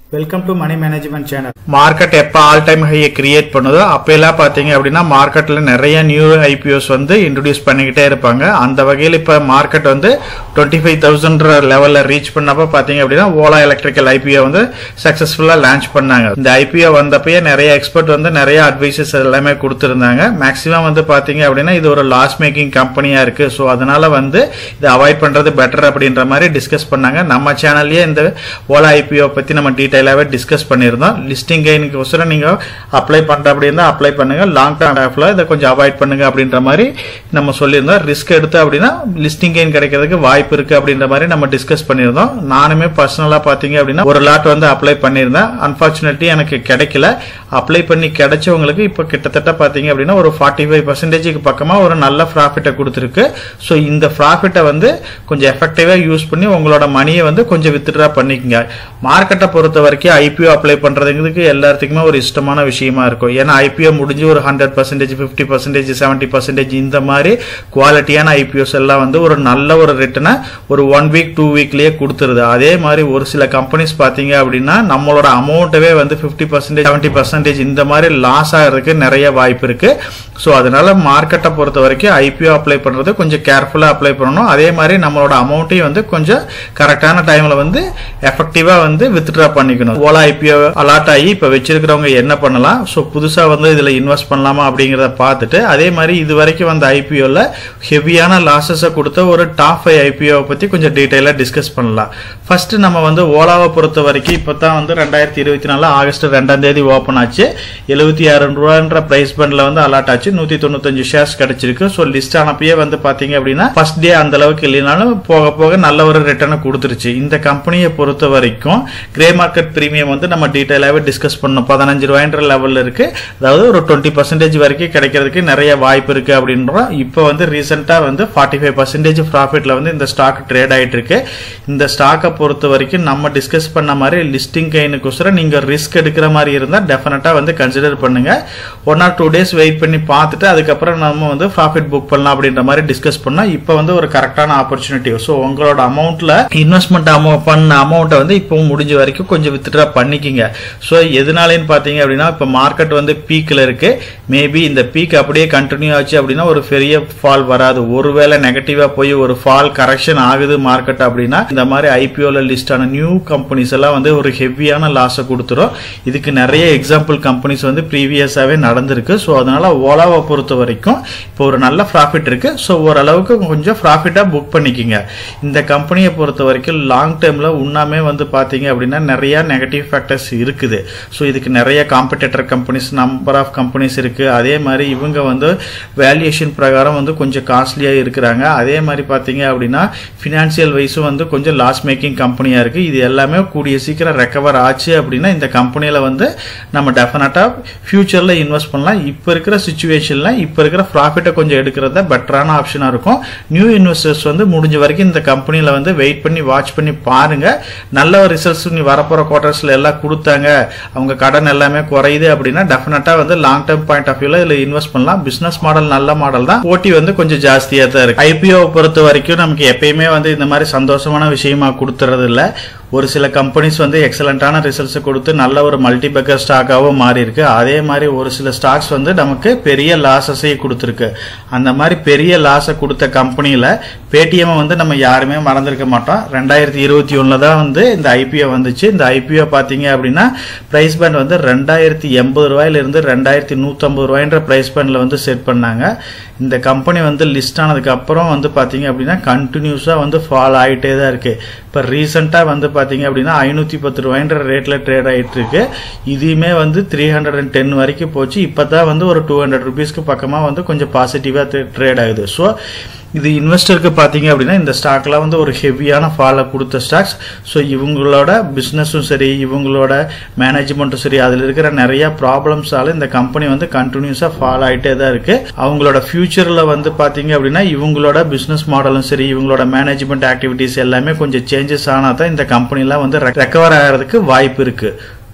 welcome to money management channel market எப்போ all time ஹையை create பண்ணுதோ அப்போல்லாம் பார்த்தீங்க அப்படின்னா மார்க்கெட்டில் நிறைய நியூ ஐபிஓஸ் வந்து இன்ட்ரடியூஸ் பண்ணிக்கிட்டே இருப்பாங்க அந்த வகையில் இப்போ மார்க்கெட் வந்து டுவெண்ட்டி ஃபைவ் தௌசண்ட் லெவலில் ரீச் பண்ணப்போ பார்த்தீங்க அப்படின்னா ஓலா எலக்ட்ரிக்கல் ஐபிஓ வந்து சக்ஸஸ்ஃபுல்லாக லான்ச் பண்ணாங்க இந்த ஐபிஓ வந்தப்பயே நிறைய எக்ஸ்பர்ட் வந்து நிறைய அட்வைசஸ் எல்லாமே கொடுத்துருந்தாங்க மேக்ஸிமம் வந்து பார்த்தீங்க அப்படின்னா இது ஒரு லாஸ் மேக்கிங் கம்பெனியாக இருக்குது ஸோ அதனால வந்து இதை அவாய்ட் பண்ணுறது பெட்டர் அப்படின்ற மாதிரி டிஸ்கஸ் பண்ணாங்க நம்ம சேனல்லையே இந்த ஓலா ஐபிஓ பற்றி நம்ம டீட்டெயிலாகவே டிஸ்கஸ் பண்ணியிருந்தோம் லிஸ்டிங் கெயினுக்கு ஒசரம் நீங்கள் அப்ளை பண்ணுற அப்படி இருந்தால் அப்ளை பண்ணுங்க லாங் டேர்ம் ஆஃபில் இதை கொஞ்சம் அவாய்ட் பண்ணுங்க அப்படின்ற மாதிரி நம்ம சொல்லியிருந்தோம் ரிஸ்க் எடுத்து அப்படின்னா லிஸ்டிங் கெயின் கிடைக்கிறதுக்கு வாய்ப்பு இருக்கு அப்படின்ற மாதிரி நம்ம டிஸ்கஸ் பண்ணியிருந்தோம் நானுமே பர்சனலாக பார்த்தீங்க அப்படின்னா ஒரு லாட் வந்து அப்ளை பண்ணியிருந்தேன் அன்பார்ச்சுனேட்லி எனக்கு கிடைக்கல அப்ளை பண்ணி கிடைச்சவங்களுக்கு இப்போ கிட்டத்தட்ட பார்த்தீங்க அப்படின்னா ஒரு ஃபார்ட்டி ஃபைவ் பர்சன்டேஜுக்கு பக்கமாக ஒரு நல்ல ப்ராஃபிட்டை கொடுத்துருக்கு ஸோ இந்த ப்ராஃபிட்டை வந்து கொஞ்சம் எஃபெக்டிவாக யூஸ் பண்ணி உங்களோட மணியை வந்து கொஞ்சம் வித்ட்ரா பண்ணிக்கங்க மார்க்கெட்டை பொறுத்த வரைக்கும் ஐபிஓ அப்ளை பண்ணுறதுக்கு எல்லாத்துக்குமே ஒரு இஷ்டமான விஷயமா இருக்கும் ஏன்னா ஐபிஓ முடிஞ்சு ஒரு hundred percentage fifty percentage seventy percentage இந்த மாதிரி குவாலிட்டியான ஐபிஓஸ் எல்லாம் வந்து ஒரு நல்ல ஒரு ரிட்டனை ஒரு ஒன் வீக் டூ வீக்லயே கொடுத்துருது அதே மாதிரி ஒரு சில கம்பெனிஸ் பார்த்தீங்க அப்படின்னா நம்மளோட அமௌண்ட்டவே வந்து ஃபிஃப்டி பர்சன்டேஜ் செவன்ட்டி பர்சன்டேஜ் இந்த மாதிரி லாஸ் ஆகிறதுக்கு நிறைய வாய்ப்பு இருக்கு ஸோ அதனால மார்க்கெட்டை பொறுத்த வரைக்கும் ஐபிஓ அப்ளை பண்ணுறது கொஞ்சம் கேர்ஃபுல்லாக அப்ளை பண்ணணும் அதே மாதிரி நம்மளோட அமௌண்ட்டையும் வந்து கொஞ்சம் கரெக்டான டைமில் வந்து எஃபெக்டிவாக வந்து வித்ட்ரா பண்ணிக்கணும் ஓலா ஐபிஓ அலாட் ஆகி இப்போ வச்சிருக்கிறவங்க என்ன பண்ணலாம் ஸோ புதுசாக வந்து இதில் இன்வெஸ்ட் பண்ணலாமா அப்படிங்கிறத பார்த்துட்டு அதே மாதிரி இது வரைக்கும் வந்த ஐபிஓவில் ஹெவியான லாசஸை கொடுத்த ஒரு டாப் ஃபைவ் ஐபிஓ பற்றி கொஞ்சம் டீட்டெயிலாக டிஸ்கஸ் பண்ணலாம் ஃபர்ஸ்ட் நம்ம வந்து ஓலாவை பொறுத்த வரைக்கும் இப்போ தான் வந்து ரெண்டாயிரத்தி இருபத்தி நாலு ஆகஸ்ட் ரெண்டாம் தேதி ஓப்பன் ஆச்சு எழுபத்தி ஆறு ரூபான்ற பிரைஸ் பண்டில் வந்து அலாட் ஆச்சு நூற்றி தொண்ணூத்தஞ்சு ஷேர்ஸ் கிடைச்சிருக்கு ஸோ லிஸ்ட் ஆனப்பயே வந்து பார்த்தீங்க அப்படின்னா ஃபர்ஸ்ட் டே அந்த அளவுக்கு இல்லைனாலும் போக போக நல்ல ஒரு ரிட்டர்னை கொடுத்துருச்சு இந்த கம்பெனியை பொறுத்த வரைக்கும் கிரே மார்க்கெட் பிரீமியம் வந்து நம்ம டீட்டெயிலாகவே டிஸ்கஸ் பண்ணோம் பதினஞ்சு ரூபாய்ன்ற லெவலில் இருக்கு அதாவது ஒரு டுவெண்ட்டி பர்சன்டேஜ் வரைக்கும் கிடைக்கிறதுக்கு நிறைய வாய்ப்பு இருக்கு அப்படின்றோம் இப்போ வந்து ரீசெண்டாக வந்து ஃபார்ட்டி ஃபைவ் பர்சன்டேஜ் ப்ராஃபிட்ல வந்து இந்த ஸ்டாக் ட்ரேட் ஆயிட்டு இருக்கு இந்த ஸ்டாக்கை பொறுத்த வரைக்கும் நம்ம டிஸ்கஸ் பண்ண மாதிரி லிஸ்டிங் கைனுக்கோசரம் நீங்க ரிஸ்க் எடுக்கிற மாதிரி இருந்தால் டெஃபினட்டா வந்து கன்சிடர் பண்ணுங்க one or two days wait பண்ணி பார்த்துட்டு அதுக்கப்புறம் நம்ம வந்து ப்ராஃபிட் புக் பண்ணலாம் அப்படின்ற மாதிரி டிஸ்கஸ் பண்ணோம் இப்போ வந்து ஒரு கரெக்டான ஆப்பர்ச்சுனிட்டி ஸோ உங்களோட அமௌண்ட்ல இன்வெஸ்ட்மெண்ட் அமௌண்ட் பண்ண அமௌண்ட்டை வந்து இப்போ முடிஞ்ச வரைக்கும் கொஞ்சம் வித்ட்ரா பண்ணிக்கிங்க ஸோ எதனாலேன்னு பார்த்தீங்க அப்படின்னா இப்போ மார்க்கெட் வந்து பீக்கில் இருக்கு மேபி இந்த பீக் அப்படியே கண்டினியூ ஆச்சு அப்படின்னா ஒரு பெரிய ஃபால் வராது ஒருவேளை நெகட்டிவா போய் ஒரு ஃபால் கரெக்ஷன் ஆகுது மார்க்கெட் அப்படின்னா இந்த மாதிரி ஐபிஓல லிஸ்ட் ஆன நியூ கம்பெனிஸ் எல்லாம் வந்து ஒரு ஹெவியான லாஸை கொடுத்துரும் இதுக்கு நிறைய எக்ஸாம்பிள் கம்பெனிஸ் வந்து ப்ரீவியஸாகவே நடந்திருக்கு ஸோ அதனால ஓலாவை பொறுத்த வரைக்கும் இப்போ ஒரு நல்ல ப்ராஃபிட் இருக்கு ஸோ ஓரளவுக்கு கொஞ்சம் ப்ராஃபிட்டாக புக் பண்ணிக்கிங்க இந்த கம்பெனியை பொறுத்த வரைக்கும் லாங் டேர்மில் உண்ணாமே வந்து பார்த்தீங்க அப்படின்னா நிறைய நெகட்டிவ் ஃபேக்டர்ஸ் இருக்குது ஸோ இதுக்கு நிறைய competitor companies number of companies இருக்கு அதே மாதிரி இவங்க வந்து வேல்யூஷன் பிரகாரம் வந்து கொஞ்சம் காஸ்ட்லியாக இருக்கிறாங்க அதே மாதிரி பார்த்தீங்க அப்படின்னா ஃபினான்சியல் வைஸும் வந்து கொஞ்சம் லாஸ் மேக்கிங் கம்பெனியாக இருக்கு இது எல்லாமே கூடிய சீக்கிரம் ரெக்கவர் ஆச்சு அப்படின்னா இந்த கம்பெனியில் வந்து நம்ம டெஃபினட்டாக ஃபியூச்சரில் இன்வெஸ்ட் பண்ணலாம் இப்போ இருக்கிற சுச்சுவேஷனில் இப்போ இருக்கிற ப்ராஃபிட்டை கொஞ்சம் எடுக்கிறத பெட்டரான ஆப்ஷனாக இருக்கும் நியூ இன்வெஸ்டர்ஸ் வந்து முடிஞ்ச வரைக்கும் இந்த கம்பெனியில் வந்து வெயிட் பண்ணி வாட்ச் பண்ணி பாருங்க நல்ல ஒரு ரிசல்ட்ஸ் நீ வரப்போகிற குவார்டர்ஸில் எல்லாம் கொடுத்தாங்க அவங்க கடன் எல்லாமே குறையுது அப்படின்னா டெஃபினட்டாக வந்து லாங் டேர்ம் பாயிண்ட் ஆஃப் வியூவில் இதில் இன்வெஸ்ட் பண்ணலாம் பிஸ்னஸ் மாடல் நல்ல மாடல் தான் போட்டி வந்து கொஞ்சம் ஜாஸ்தியாக தான் இருக்கு ஐபிஓ பொறுத்த வரைக்கும் நமக்கு எப்பயுமே வந்து இந்த மாதிரி சந்தோஷமான விஷயமா கொடுத்துறது இல்லை ஒரு சில கம்பெனிஸ் வந்து எக்ஸலண்டான ரிசல்ட்ஸ் கொடுத்து நல்ல ஒரு மல்டி பேக்கர் ஸ்டாக்காகவும் மாறி இருக்கு அதே மாதிரி ஒரு சில ஸ்டாக்ஸ் வந்து நமக்கு பெரிய லாஸஸே கொடுத்துருக்கு அந்த மாதிரி பெரிய லாஸை கொடுத்த கம்பெனியில் பேடிஎம் வந்து நம்ம யாருமே மறந்துருக்க மாட்டோம் ரெண்டாயிரத்தி இருபத்தி ஒன்றில் தான் வந்து இந்த ஐபிஓ வந்துச்சு இந்த ஐபிஓ பார்த்தீங்க அப்படின்னா ப்ரைஸ் பேண்ட் வந்து ரெண்டாயிரத்தி எண்பது ரூபாயிலிருந்து ரெண்டாயிரத்தி நூற்றம்பது ரூபாய்ன்ற ப்ரைஸ் பேண்டில் வந்து செட் பண்ணாங்க இந்த கம்பெனி வந்து லிஸ்ட் ஆனதுக்கு அப்புறம் வந்து பார்த்தீங்க அப்படின்னா கண்டினியூஸாக வந்து ஃபால் ஆகிட்டே தான் இருக்கு இப்போ ரீசெண்டாக வந்து பார்த்தீங்க அப்படின்னா ஐநூற்றி பத்து ரூபாய்ன்ற ரேட்டில் ட்ரேட் ஆகிட்டு இருக்கு இதையுமே வந்து த்ரீ ஹண்ட்ரட் அண்ட் டென் வரைக்கும் போச்சு இப்போ தான் வந்து ஒரு டூ ஹண்ட்ரட் ருபீஸ்க்கு பக்கமாக வந்து கொஞ்சம் பாசிட்டிவாக ட்ரேட் ஆகுது ஸோ இது இன்வெஸ்டருக்கு பார்த்தீங்க அப்படின்னா இந்த ஸ்டாக்லாம் வந்து ஒரு ஹெவியான ஃபாலை கொடுத்த ஸ்டாக்ஸ் ஸோ இவங்களோட பிஸ்னஸும் சரி இவங்களோட மேனேஜ்மெண்ட்டும் சரி அதில் இருக்கிற நிறைய ப்ராப்ளம்ஸால இந்த கம்பெனி வந்து கண்டினியூஸாக ஃபால் ஆகிட்டே தான் இருக்கு அவங்களோட ஃபியூச்சரில் வந்து பார்த்தீங்க அப்படின்னா இவங்களோட பிஸ்னஸ் மாடலும் சரி இவங்களோட மேனேஜ்மெண்ட் ஆக்டிவிட்டீஸ் எல்லாமே கொஞ்சம் சேஞ்சஸ் ஆனால் தான் இந்த கம்பெனிலாம் வந்து ரெக்கவர் ஆகிறதுக்கு வாய்ப்பு இருக்கு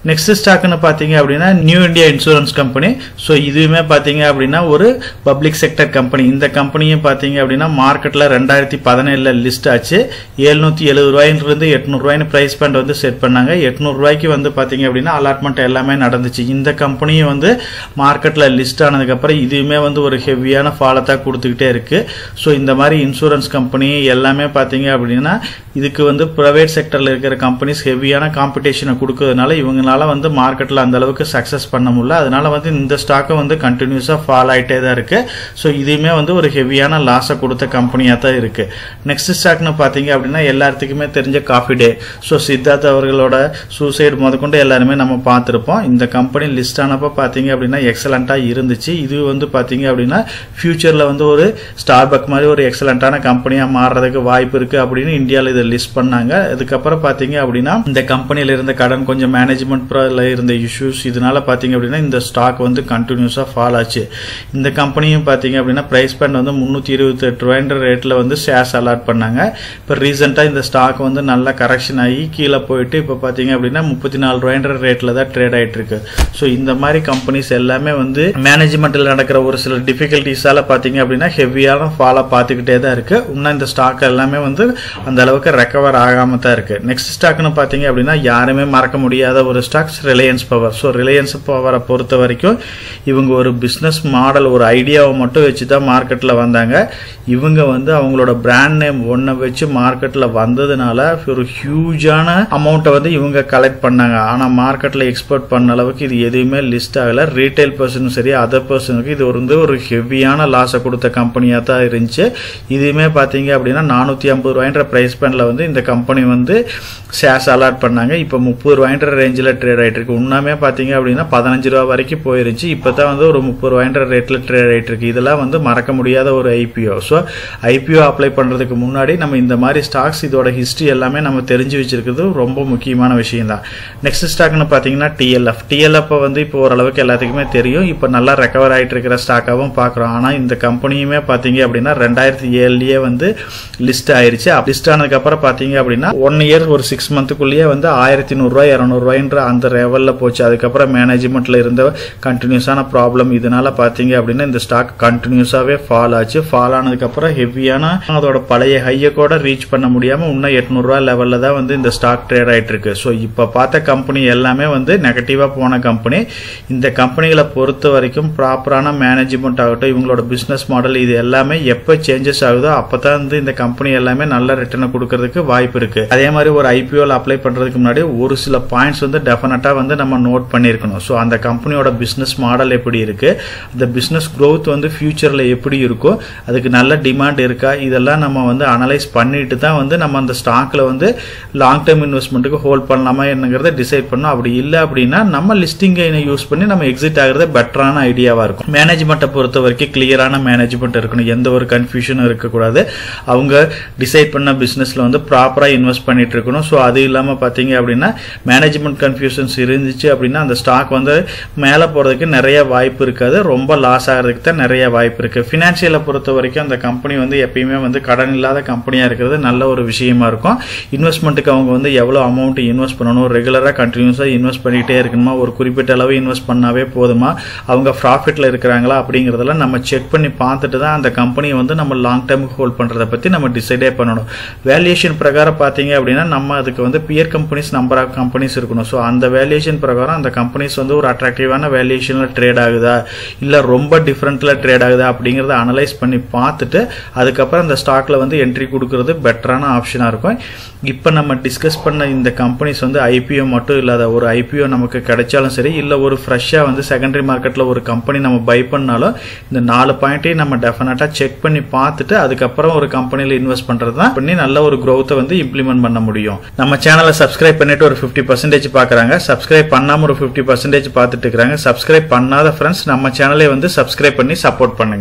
நெக்ஸ்ட் ஸ்டாக்னு பார்த்தீங்க அப்படின்னா New India insurance company so இதுவுமே பார்த்தீங்க அப்படின்னா ஒரு பப்ளிக் செக்டர் கம்பெனி இந்த கம்பெனியும் பார்த்தீங்க அப்படின்னா மார்க்கெட்டில் ரெண்டாயிரத்தி பதினேழில் லிஸ்ட் ஆச்சு எழுநூற்றி எழுபது ரூபாயிலிருந்து எட்நூறுரூவாயின்னு ப்ரைஸ் பேண்ட் வந்து செட் பண்ணாங்க எட்நூறுரூவாய்க்கு வந்து பார்த்தீங்க அப்படின்னா அலாட்மெண்ட் எல்லாமே நடந்துச்சு இந்த கம்பெனியும் வந்து மார்க்கெட்டில் லிஸ்ட் ஆனதுக்கப்புறம் இதுவுமே வந்து ஒரு ஹெவியான ஃபாலத்தாக கொடுத்துக்கிட்டே இருக்கு ஸோ இந்த மாதிரி இன்சூரன்ஸ் கம்பெனி எல்லாமே பார்த்தீங்க அப்படின்னா இதுக்கு வந்து ப்ரைவேட் செக்டரில் இருக்கிற கம்பெனிஸ் ஹெவியான காம்படிஷனை கொடுக்கறதுனால இவங்களால வந்து மார்க்கெட்டில் அந்த அளவுக்கு சக்ஸஸ் பண்ண முடியல அதனால வந்து இந்த ஸ்டாக்கும் வந்து கண்டினியூஸாக ஃபால் ஆகிட்டே தான் இருக்கு ஸோ இதுவுமே வந்து ஒரு ஹெவியான லாஸை கொடுத்த கம்பெனியாக தான் இருக்கு நெக்ஸ்ட் ஸ்டாக்னு பார்த்தீங்க அப்படின்னா எல்லாத்துக்குமே தெரிஞ்ச காஃபி டே ஸோ சித்தார்த் அவர்களோட சூசைடு முதற்கொண்டு எல்லாருமே நம்ம பார்த்துருப்போம் இந்த கம்பெனி லிஸ்ட் ஆனப்போ பார்த்தீங்க அப்படின்னா எக்ஸலண்ட்டாக இருந்துச்சு இது வந்து பார்த்தீங்க அப்படின்னா ஃபியூச்சரில் வந்து ஒரு ஸ்டார்பக் மாதிரி ஒரு எக்ஸலண்ட்டான கம்பெனியாக மாறுறதுக்கு வாய்ப்பு இருக்கு அப்படின்னு இந்தியாவில் இதை லிஸ்ட் பண்ணாங்க அதுக்கப்புறம் பார்த்தீங்க அப்படின்னா இந்த கம்பெனியில் இருந்த கடன் கொஞ்சம் மேனேஜ்மெண்ட் இருந்த இஷ்யூஸ் இதனால பார்த்தீங்க அப்படின்னா இந்த ஸ்டாக் வந்து கண்டினியூஸாக ஃபால் ஆச்சு இந்த கம்பெனியும் பார்த்தீங்க அப்படின்னா ப்ரைஸ் பேண்ட் வந்து முந்நூற்றி இருபத்தி எட்டு ரூபாய்ன்ற ரேட்டில் வந்து ஷேர்ஸ் அலாட் பண்ணாங்க இப்போ ரீசெண்டாக இந்த ஸ்டாக் வந்து நல்லா கரெக்ஷன் ஆகி கீழே போயிட்டு இப்போ பார்த்தீங்க அப்படின்னா முப்பத்தி நாலு ரூபாய்ன்ற ரேட்டில் தான் ட்ரேட் ஆகிட்டு இருக்கு ஸோ இந்த மாதிரி கம்பெனிஸ் எல்லாமே வந்து மேனேஜ்மெண்ட்டில் நடக்கிற ஒரு சில டிஃபிகல்ட்டிஸால பார்த்தீங்க அப்படின்னா ஹெவியான ஃபாலோ பார்த்துக்கிட்டே தான் இருக்கு இன்னும் இந்த ஸ்டாக் எல்லாமே வந்து அந்த அளவுக்கு ரெக்கவர் ஆகாம தான் இருக்கு நெக்ஸ்ட் ஸ்டாக்னு பார்த்தீங்க அப்படின்னா யாருமே மறக்க முடியாத ஒரு stocks Reliance Power so Reliance பவரை பொறுத்த வரைக்கும் இவங்க ஒரு பிஸ்னஸ் மாடல் ஒரு ஐடியாவை மட்டும் வச்சு தான் மார்க்கெட்டில் வந்தாங்க இவங்க வந்து அவங்களோட பிராண்ட் நேம் ஒன்றை வச்சு மார்க்கெட்டில் வந்ததுனால ஒரு ஹியூஜான அமௌண்ட்டை வந்து இவங்க கலெக்ட் பண்ணாங்க ஆனால் மார்க்கெட்டில் எக்ஸ்போர்ட் பண்ண அளவுக்கு இது எதுவுமே லிஸ்ட் ஆகலை ரீட்டைல் பர்சனும் சரி அதர் பர்சனுக்கு இது வந்து ஒரு ஹெவியான லாஸை கொடுத்த கம்பெனியாக தான் இருந்துச்சு இதுவுமே பார்த்தீங்க அப்படின்னா நானூற்றி ஐம்பது ரூபாய்ன்ற ப்ரைஸ் பேண்டில் வந்து இந்த கம்பெனி வந்து ஷேர்ஸ் அலாட் பண்ணாங்க இப்போ முப்பது ரூபாய்ன்ற ரேஞ்சில் ட்ரேட் ஆகிட்டு இருக்கு உண்மையுமே பார்த்தீங்க அப்படின்னா பதினஞ்சு ரூபா வரைக்கும் போயிருந்துச்சு இப்போ தான் வந்து ஒரு முப்பது ரூபாய்ன்ற ரேட்டில் ட்ரேட் ஆகிட்டு இருக்கு இதெல்லாம் வந்து மறக்க முடியாத ஒரு ஐபிஓ ஸோ ஐபிஓ அப்ளை பண்ணுறதுக்கு முன்னாடி நம்ம இந்த மாதிரி ஸ்டாக்ஸ் இதோட ஹிஸ்ட்ரி எல்லாமே நம்ம தெரிஞ்சு வச்சிருக்கிறது ரொம்ப முக்கியமான விஷயம் தான் நெக்ஸ்ட் ஸ்டாக்னு பார்த்தீங்கன்னா டிஎல்எஃப் டிஎல்எஃப் வந்து இப்போ ஓரளவுக்கு எல்லாத்துக்குமே தெரியும் இப்போ நல்லா ரெக்கவர் ஆகிட்டு இருக்கிற ஸ்டாக்காகவும் பார்க்குறோம் ஆனால் இந்த கம்பெனியுமே பார்த்தீங்க அப்படின்னா ரெண்டாயிரத்தி ஏழுலயே வந்து லிஸ்ட் ஆயிருச்சு லிஸ்ட் ஆனதுக்கப்புறம் பார்த்தீங்க அப்படின்னா ஒன் இயர் ஒரு சிக்ஸ் மந்த்துக்குள்ளேயே வந்து ஆயிரத்தி நூறுரூவா இரநூறுவாயின்ற அந்த லெவலில் போச்சு அதுக்கப்புறம் மேனேஜ்மெண்ட்டில் இருந்த கண்டினியூஸான ப்ராப்ளம் இதனால பார்த்தீங்க அப்படின்னா இந்த ஸ்டாக் கண்டினியூஸாகவே ஃபால் ஆச்சு ஃபால் ஆனதுக்கப்புறம் ஹெவியான அதோட பழைய ஹையை கூட ரீச் பண்ண முடியாமல் இன்னும் எட்நூறுரூவா லெவலில் தான் வந்து இந்த ஸ்டாக் ட்ரேட் ஆகிட்டு இருக்கு ஸோ இப்போ பார்த்த கம்பெனி எல்லாமே வந்து நெகட்டிவாக போன கம்பெனி இந்த கம்பெனிகளை பொறுத்த வரைக்கும் ப்ராப்பரான மேனேஜ்மெண்ட் ஆகட்டும் இவங்களோட பிஸ்னஸ் மாடல் இது எல்லாமே எப்போ சேஞ்சஸ் ஆகுதோ அப்போ தான் வந்து இந்த கம்பெனி எல்லாமே நல்ல ரிட்டர்னை கொடுக்கறதுக்கு வாய்ப்பு இருக்கு அதே மாதிரி ஒரு ஐபிஓல அப்ளை பண்றதுக்கு முன்னாடி ஒரு சில பாயிண்ட்ஸ் வந்து டெஃபினட்டா வந்து நம்ம நோட் பண்ணியிருக்கணும் ஸோ அந்த கம்பெனியோட பிஸ்னஸ் மாடல் எப்படி இருக்கு அந்த பிஸ்னஸ் growth வந்து ஃபியூச்சர்ல எப்படி இருக்கும் அதுக்கு நல்ல டிமாண்ட் இருக்கா இதெல்லாம் நம்ம வந்து அனலைஸ் பண்ணிட்டு தான் வந்து நம்ம அந்த ஸ்டாக்ல வந்து லாங் டேர்ம் இன்வெஸ்ட்மெண்ட்டுக்கு ஹோல்ட் பண்ணலாமா என்னங்கிறத டிசைட் பண்ணணும் அப்படி இல்லை அப்படின்னா நம்ம லிஸ்டிங் யூஸ் பண்ணி நம்ம எக்ஸிட் ஆகிறது பெட்டரான ஐடியாவா இருக்கும் மேனேஜ்மெண்ட்டை பொறுத்த வரைக்கும் கிளியரான மேனேஜ்மெண்ட் இருக்கணும் எந்த ஒரு கன்ஃபியூஷனும் இருக்கக்கூடாது அவங்க டிசைட் பண்ண பிஸ்னஸ்ல வந்து ப்ராப்பராக இன்வெஸ்ட் பண்ணிட்டு இருக்கணும் ஸோ அது இல்லாமல் பார்த்தீங்க அப்படின்னா மேனேஜ்மெண்ட் கன்ஃபியூஷன்ஸ் இருந்துச்சு அப்படின்னா அந்த ஸ்டாக் வந்து மேலே போகிறதுக்கு நிறைய வாய்ப்பு இருக்காது ரொம்ப லாஸ் ஆகிறதுக்கு தான் நிறைய வாய்ப்பு இருக்கு ஃபினான்ஷியலை பொறுத்த வரைக்கும் அந்த கம்பெனி வந்து எப்பயுமே வந்து கடன் இல்லாத கம்பெனியாக இருக்கிறது நல்ல ஒரு விஷயமா இருக்கும் இன்வெஸ்ட்மெண்ட்டுக்கு அவங்க வந்து எவ்வளோ அமௌண்ட் இன்வெஸ்ட் பண்ணணும் ரெகுலராக கண்டினியூஸாக இன்வெஸ்ட் பண்ணிகிட்டே இருக்கணுமா ஒரு குறிப்பிட்ட அளவு இன்வெஸ்ட் பண்ணாவே போதுமா அவங்க ப்ராஃபிட்டில் இருக்கிறாங்களா அப்படிங்கிறதெல்லாம் நம்ம செக் பண்ணி பார்த்துட்டு தான் அந்த கம்பெனியை வந்து நம்ம லாங் டேர்முக்கு ஹோல்ட் பண்ணுறதை பற்றி நம்ம டிசைடே பண்ணணும் வேல்யூஷன் பிரகாரம் பார்த்தீங்க அப்படின்னா நம்ம அதுக்கு வந்து peer companies number of companies இருக்கணும் ஸோ அந்த வேல்யூஷன் பிரகாரம் அந்த கம்பெனிஸ் வந்து ஒரு அட்ராக்டிவான வேல்யூஷனில் ட்ரேட் ஆகுதா இல்லை ரொம்ப டிஃப்ரெண்ட்டில் ட்ரேட் ஆகுதா அப்படிங்கிறத அனலைஸ் பண்ணி பார்த்துட்டு அதுக்கப்புறம் அந்த ஸ்டாக்ல வந்து என்ட்ரி கொடுக்கறது பெட்டரான ஆப்ஷனாக இருக்கும் இப்போ நம்ம டிஸ்கஸ் பண்ண இந்த கம்பெனிஸ் வந்து ஐபிஓ மட்டும் இல்லாத ஒரு ஐபிஓ நமக்கு கிடைச்சாலும் சரி இல்லை ஒரு ஃப்ரெஷ்ஷாக வந்து செகண்டரி மார்க்கெட்டில் ஒரு கம்பெனி நம்ம பை பண்ணாலும் இந்த நாலு பாயிண்ட்டையும் நம்ம டெஃபினட்டாக செக் பண்ணி பார்த்துட்டு அதுக்கப்புறம் ஒரு கம்பெனியில் இன்வெஸ்ட் பண்ணுறது தான் பண்ணி நல்ல ஒரு growth-அ வந்து இம்ப்ளிமெண்ட் பண்ண முடியும் நம்ம சேனலை சப்ஸ்கிரைப் பண்ணிட்டு ஒரு ஃபிஃப்டி பர்சன்டேஜ் பார்க்குறாங்க சப்ஸ்கிரைப் பண்ணாமல் ஒரு ஃபிஃப்டி பர்சன்டேஜ் பார்த்துட்டு இருக்காங்க சப்ஸ்கிரைப் பண்ணாத ஃப்ரெண்ட்ஸ் நம்ம சேனலை வந்து சப்ஸ்கிரைப் பண்ணி சப்போர்ட் பண்ணுங்க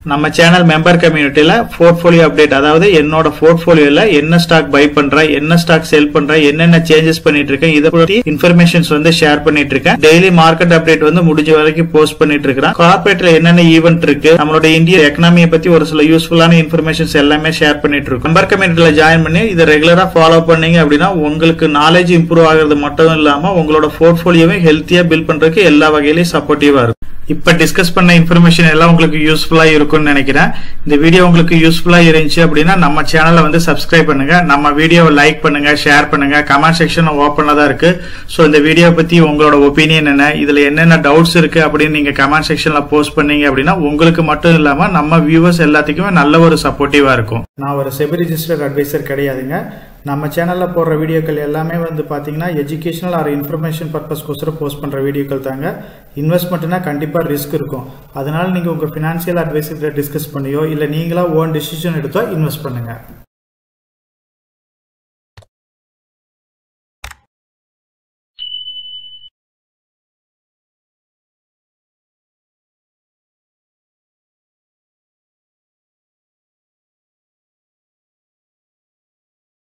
நம்ம சேனல் மெம்பர் கம்யூனிட்டியில போர்ட்ஃபோலியோ அப்டேட் அதாவது என்னோட போர்ட்ஃபோலியோல என்ன ஸ்டாக் பை பண்றேன் என்ன ஸ்டாக் செல் பண்றேன் என்னென்ன சேஞ்சஸ் பண்ணிட்டு இருக்கேன் இதை பத்தி இன்ஃபர்மேஷன்ஸ் வந்து ஷேர் பண்ணிட்டு இருக்கேன் டெய்லி மார்க்கெட் அப்டேட் வந்து முடிஞ்ச வரைக்கும் போஸ்ட் பண்ணிட்டு இருக்கிறேன் கார்பரேட்ல என்னென்ன ஈவென்ட் இருக்கு நம்மளோட இந்திய எக்கனாமியை பத்தி ஒரு சில யூஸ்ஃபுல்லான இன்ஃபர்மேஷன்ஸ் எல்லாமே ஷேர் பண்ணிட்டு இருக்கோம் மெம்பர் கம்யூனிட்டியில ஜாயின் பண்ணி இதை ரெகுலரா ஃபாலோ பண்ணீங்க அப்படின்னா உங்களுக்கு நாலேஜ் இம்ப்ரூவ் ஆகிறது மட்டும் இல்லாம உங்களோட போர்ட்ஃபோலியோவை ஹெல்த்தியா பில்ட் பண்றதுக்கு எல்லா வகையிலையும் சப்போர்ட்டிவா இருக்கும் இப்ப டிஸ்கஸ் பண்ண இன்ஃபர்மேஷன் எல்லாம் உங்களுக்கு யூஸ்ஃபுல்லா இருக்கும்னு நினைக்கிறேன் இந்த வீடியோ உங்களுக்கு யூஸ்ஃபுல்லா இருந்துச்சு அப்படின்னா நம்ம சேனலை வந்து சப்ஸ்கிரைப் பண்ணுங்க நம்ம வீடியோவை லைக் பண்ணுங்க ஷேர் பண்ணுங்க கமெண்ட் செக்ஷன் ஓப்பன்ல தான் இருக்கு ஸோ இந்த வீடியோ பத்தி உங்களோட ஒப்பீனியன் என்ன இதுல என்னென்ன டவுட்ஸ் இருக்கு அப்படின்னு நீங்க கமெண்ட் செக்ஷன்ல போஸ்ட் பண்ணீங்க அப்படின்னா உங்களுக்கு மட்டும் இல்லாம நம்ம வியூவர்ஸ் எல்லாத்துக்குமே நல்ல ஒரு சப்போர்ட்டிவா இருக்கும் நான் ஒரு செபி ரிஜிஸ்டர்ட் அட்வைசர் கிடையாதுங்க நம்ம சேனலில் போடுற வீடியோக்கள் எல்லாமே வந்து பார்த்தீங்கன்னா எஜுகேஷனல் ஆர் இன்ஃபர்மேஷன் பர்பஸ்க்கோசரம் போஸ்ட் பண்ணுற வீடியோக்கள் தாங்க இன்வெஸ்ட்மெண்ட்னா கண்டிப்பாக ரிஸ்க் இருக்கும் அதனால நீங்கள் உங்கள் ஃபினான்ஷியல் அட்வைசர்கிட்ட டிஸ்கஸ் பண்ணியோ இல்லை நீங்களா ஓன் டிசிஷன் எடுத்தோ இன்வெஸ்ட் பண்ணுங்கள்